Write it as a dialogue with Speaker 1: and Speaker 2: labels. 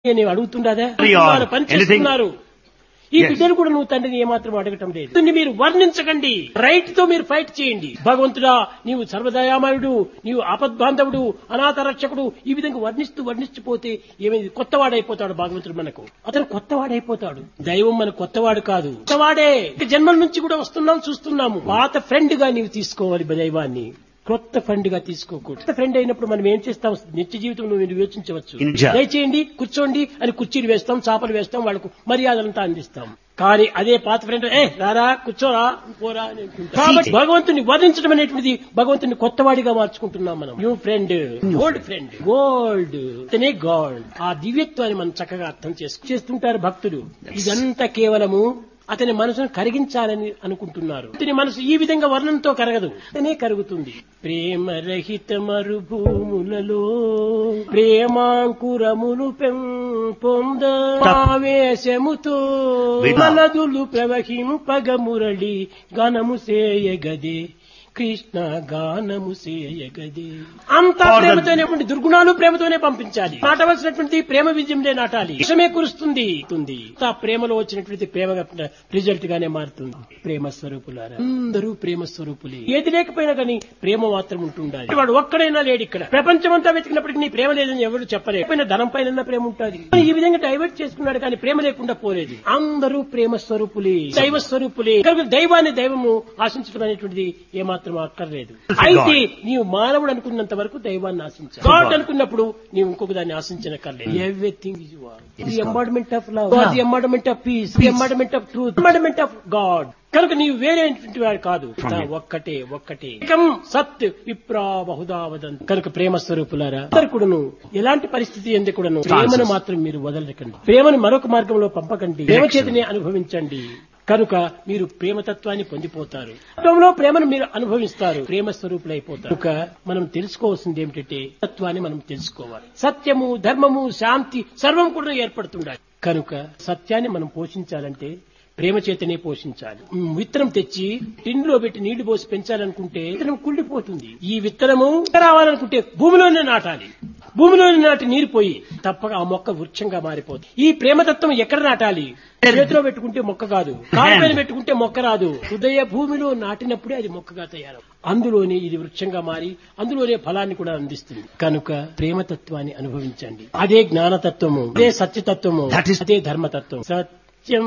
Speaker 1: నేను అడుగుతుండదా
Speaker 2: Carry on.
Speaker 1: వారు పని
Speaker 2: Anything?
Speaker 1: చేస్తున్నారు ఈ
Speaker 2: Yes.
Speaker 1: బిడ్డలు కూడా నువ్వు తండ్రిని ఏమాత్రం అడగటం లేదు దీన్ని మీరు వర్ణించకండి రైట్ తో మీరు ఫైట్ చేయండి భగవంతుడా నీవు సర్వదయామయుడు నీవు ఆపద్బాంధవుడు అనాథ రక్షకుడు ఈ విధంగా వర్ణిస్తూ వర్ణించిపోతే ఏమైంది కొత్తవాడైపోతాడు భగవంతుడు మనకు అతను కొత్తవాడైపోతాడు దైవం మన కొత్తవాడు కాదు కొత్తవాడే ఇక జన్మల నుంచి కూడా వస్తున్నాం చూస్తున్నాము పాత ఫ్రెండ్ గా నీవు తీసుకోవాలి దైవాన్ని కొత్త ఫ్రెండ్ గా తీసుకోకూడదు కొత్త ఫ్రెండ్ అయినప్పుడు మనం ఏం చేస్తాం నిత్య జీవితం నువ్వు వివేచించవచ్చు
Speaker 2: Inja.
Speaker 1: దయచేయండి కూర్చోండి అని కుర్చీలు వేస్తాం చాపలు వేస్తాం వాళ్ళకు మర్యాదలంతా అందిస్తాం కానీ అదే పాత ఫ్రెండ్ ఏ రారా కూర్చోరా పోరా అని అంటుంటాం. కాబట్టి భగవంతుని వర్ణించడం అనేటువంటిది భగవంతుని కొత్తవాడిగా మార్చుకుంటున్నాం మనం new friend old friend gold అతనే గాడ్ ఆ దివ్యత్వాన్ని మనం చక్కగా అర్థం చేసుకు చేస్తుంటారు భక్తులు ఇదంతా కేవలము అతని మనసును కరిగించాలని అనుకుంటున్నారు అతని మనసు ఈ విధంగా వర్ణంతో కరగదు అతనే కరుగుతుంది ప్రేమ రహిత మరుభూములలో ప్రేమాంకురమును పెంపొంద ఆవేశముతో
Speaker 2: వినా.
Speaker 1: మలదులు ప్రవహింపగ మురళి గణము సేయగదే కృష్ణ గానము సేయగదే అంతా
Speaker 2: Order.
Speaker 1: ప్రేమతోనే ఉండి దుర్గుణాలు ప్రేమతోనే పంపించాలి నాటవలసినటువంటి ప్రేమ విజయంలో నాటాలి విషమే కురుస్తుంది తుంది. ఆ ప్రేమలో వచ్చినటువంటి ప్రేమ రిజల్ట్ గానే మారుతుంది ప్రేమ స్వరూపులారా అందరూ ప్రేమ స్వరూపులే ఏది లేకపోయినా కానీ ప్రేమ మాత్రం ఉంటుండాలి వాడు ఒక్కడైనా లేడు ఇక్కడ ప్రపంచమంతా వెతికినప్పటికీ నీ ప్రేమ లేదని ఎవరు చెప్పలేరు పైన ధనం పైన ప్రేమ ఉంటుంది ఈ విధంగా డైవర్ట్ చేసుకున్నాడు కానీ ప్రేమ లేకుండా పోలేదు అందరూ ప్రేమ స్వరూపులే దైవ స్వరూపులే కనుక దైవాన్ని దైవము ఆశించడం అనేటువంటిది ఏమాత్రం అక్కర్లేదు అయితే నీవు మానవుడు అనుకున్నంత వరకు దైవాన్ని ఆశించాలి గాడ్ అనుకున్నప్పుడు నీవు ఇంకొక దాన్ని ఆశించనక్కర్లేదు everything is the embodiment of love the embodiment of peace the embodiment of truth embodiment of God కనుక నీవు వేరేటువంటి వాడు కాదు తా ఒక్కటే ఒక్కటే ఏకం సత్ విప్రా బహుదా వదంతి కనుక ప్రేమ స్వరూపులారా అందరు కూడాను ఎలాంటి పరిస్థితి ఎందు కూడాను ప్రేమను మాత్రం మీరు వదలకండి ప్రేమను మరొక మార్గంలో పంపకండి ప్రేమ చేతనే అనుభవించండి కనుక మీరు ప్రేమతత్వాన్ని పొందిపోతారు తత్వంలో ప్రేమను మీరు అనుభవిస్తారు ప్రేమ స్వరూపులైపోతారు కనుక మనం తెలుసుకోవాల్సింది ఏమిటంటే తత్వాన్ని మనం తెలుసుకోవాలి సత్యము ధర్మము శాంతి సర్వం కూడా ఏర్పడుతుండాలి కనుక సత్యాన్ని మనం పోషించాలంటే ప్రేమ చేతనే పోషించాలి ఉమ్, విత్తనం తెచ్చి టిన్లో పెట్టి నీళ్లు పోసి పెంచాలనుకుంటే విత్తనం కుళ్ళిపోతుంది ఈ విత్తనము రావాలనుకుంటే భూమిలోనే నాటాలి భూమిలోనే నాటి నీరు పోయి తప్పక ఆ మొక్క వృక్షంగా మారిపోతుంది ఈ ప్రేమతత్వం ఎక్కడ నాటాలి చేతిలో పెట్టుకుంటే మొక్క కాదు కాలు పైన పెట్టుకుంటే మొక్క రాదు హృదయ భూమిలో నాటినప్పుడే అది మొక్కగా తయారు అందులోనే ఇది వృక్షంగా మారి అందులోనే ఫలాన్ని కూడా అందిస్తుంది కనుక ప్రేమతత్వాన్ని అనుభవించండి అదే జ్ఞానతత్వము అదే సత్యతత్వము
Speaker 2: That is-
Speaker 1: అదే ధర్మతత్వం సత్